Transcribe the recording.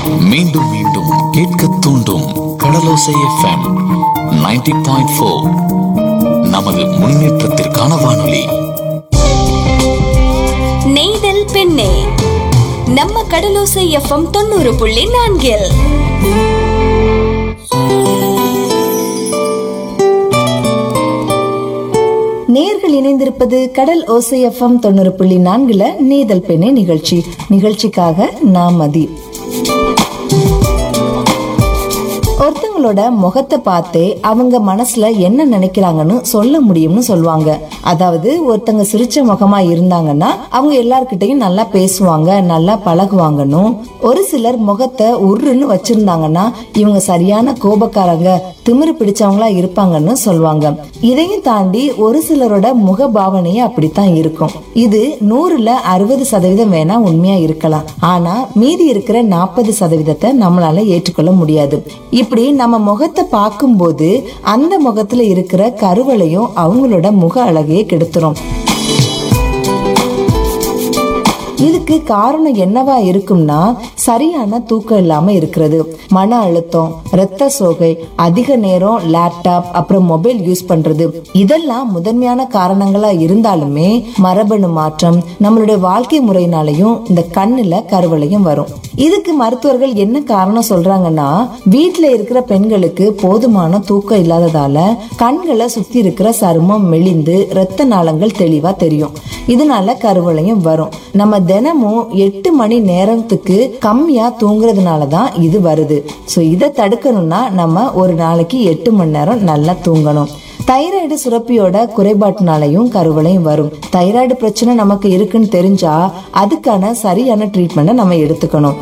மீண்டும் மீண்டும் கேட்க தூண்டும் கடலோசை எஃப்எம் 90.4 பாயிண்ட் ஃபோர் நமது முன்னேற்றத்திற்கான வானொலி நெய்தல் பெண்ணே நம்ம கடலோசை எஃப்எம் தொண்ணூறு புள்ளி நான்கில் நேர்கள் இணைந்திருப்பது கடல் ஓசை எஃப்எம் தொண்ணூறு புள்ளி நான்குல நேதல் பெண்ணே நிகழ்ச்சி நிகழ்ச்சிக்காக நான் மதி ஒருத்தவங்களோட முகத்தை பார்த்தே அவங்க மனசுல என்ன நினைக்கிறாங்கன்னு சொல்ல முடியும்னு சொல்லுவாங்க அதாவது ஒருத்தங்க சிரிச்ச முகமா இருந்தாங்கன்னா அவங்க எல்லார்கிட்டயும் நல்லா பேசுவாங்க நல்லா பழகுவாங்கன்னும் ஒரு சிலர் முகத்தை உருன்னு வச்சிருந்தாங்கன்னா இவங்க சரியான கோபக்காரங்க திமிரு பிடிச்சவங்களா இருப்பாங்கன்னு சொல்லுவாங்க இதையும் தாண்டி ஒரு சிலரோட முக பாவனையே அப்படித்தான் இருக்கும் இது நூறுல அறுபது சதவீதம் வேணா உண்மையா இருக்கலாம் ஆனா மீதி இருக்கிற நாற்பது சதவீதத்தை நம்மளால ஏற்றுக்கொள்ள முடியாது இப்படி நம்ம முகத்தை பார்க்கும்போது அந்த முகத்துல இருக்கிற கருவளையும் அவங்களோட முக அழகையே கெடுத்துரும் இதுக்கு காரணம் என்னவா இருக்கும்னா சரியான தூக்கம் இல்லாம இருக்கிறது மன அழுத்தம் இரத்த சோகை அதிக நேரம் லேப்டாப் அப்புறம் மொபைல் யூஸ் பண்றது இதெல்லாம் முதன்மையான காரணங்களா இருந்தாலுமே மரபணு மாற்றம் நம்மளுடைய வாழ்க்கை முறையினாலையும் இந்த கண்ணுல கருவளையும் வரும் இதுக்கு மருத்துவர்கள் என்ன காரணம் சொல்றாங்கன்னா வீட்ல இருக்கிற பெண்களுக்கு போதுமான தூக்கம் இல்லாததால கண்களை சுத்தி இருக்கிற சருமம் மெலிந்து இரத்த நாளங்கள் தெளிவா தெரியும் இதனால கருவளையும் வரும் நம்ம தினமும் எட்டு மணி நேரத்துக்கு கம்மியா தூங்குறதுனால தான் இது வருது ஸோ இதை தடுக்கணும்னா நம்ம ஒரு நாளைக்கு எட்டு மணி நேரம் நல்லா தூங்கணும் தைராய்டு சுரப்பியோட குறைபாட்டினாலையும் கருவளையும் வரும் தைராய்டு பிரச்சனை நமக்கு இருக்குன்னு தெரிஞ்சா அதுக்கான சரியான ட்ரீட்மெண்ட்டை நம்ம எடுத்துக்கணும்